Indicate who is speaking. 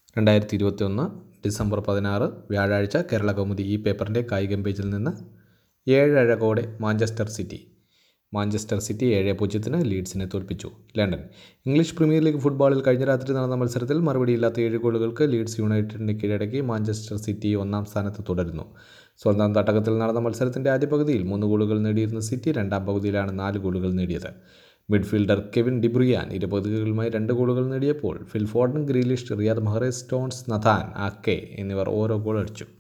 Speaker 1: രണ്ടായിരത്തി ഇരുപത്തിയൊന്ന് ഡിസംബർ പതിനാറ് വ്യാഴാഴ്ച കേരള കൗമുദി ഈ പേപ്പറിൻ്റെ കായികം പേജിൽ നിന്ന് ഏഴഴകോടെ മാഞ്ചസ്റ്റർ സിറ്റി മാഞ്ചസ്റ്റർ സിറ്റി ഏഴ് പൂജ്യത്തിന് ലീഡ്സിനെ തോൽപ്പിച്ചു ലണ്ടൻ ഇംഗ്ലീഷ് പ്രീമിയർ ലീഗ് ഫുട്ബോളിൽ കഴിഞ്ഞ രാത്രി നടന്ന മത്സരത്തിൽ മറുപടിയില്ലാത്ത ഏഴ് ഗോളുകൾക്ക് ലീഡ്സ് യുണൈറ്റഡിനെ കീഴടക്കി മാഞ്ചസ്റ്റർ സിറ്റി ഒന്നാം സ്ഥാനത്ത് തുടരുന്നു സ്വന്തം തട്ടകത്തിൽ നടന്ന മത്സരത്തിൻ്റെ ആദ്യ പകുതിയിൽ മൂന്ന് ഗോളുകൾ നേടിയിരുന്ന സിറ്റി രണ്ടാം പകുതിയിലാണ് നാല് ഗോളുകൾ നേടിയത് മിഡ്ഫീൽഡർ കെവിൻ ഡിബ്രിയാൻ ഇരു പകുതികളുമായി രണ്ട് ഗോളുകൾ നേടിയപ്പോൾ Phil Foden Grealish Riyad Mahrez Stones Nathan Ake എന്നിവർ ഓരോ ഗോൾ അടിച്ചു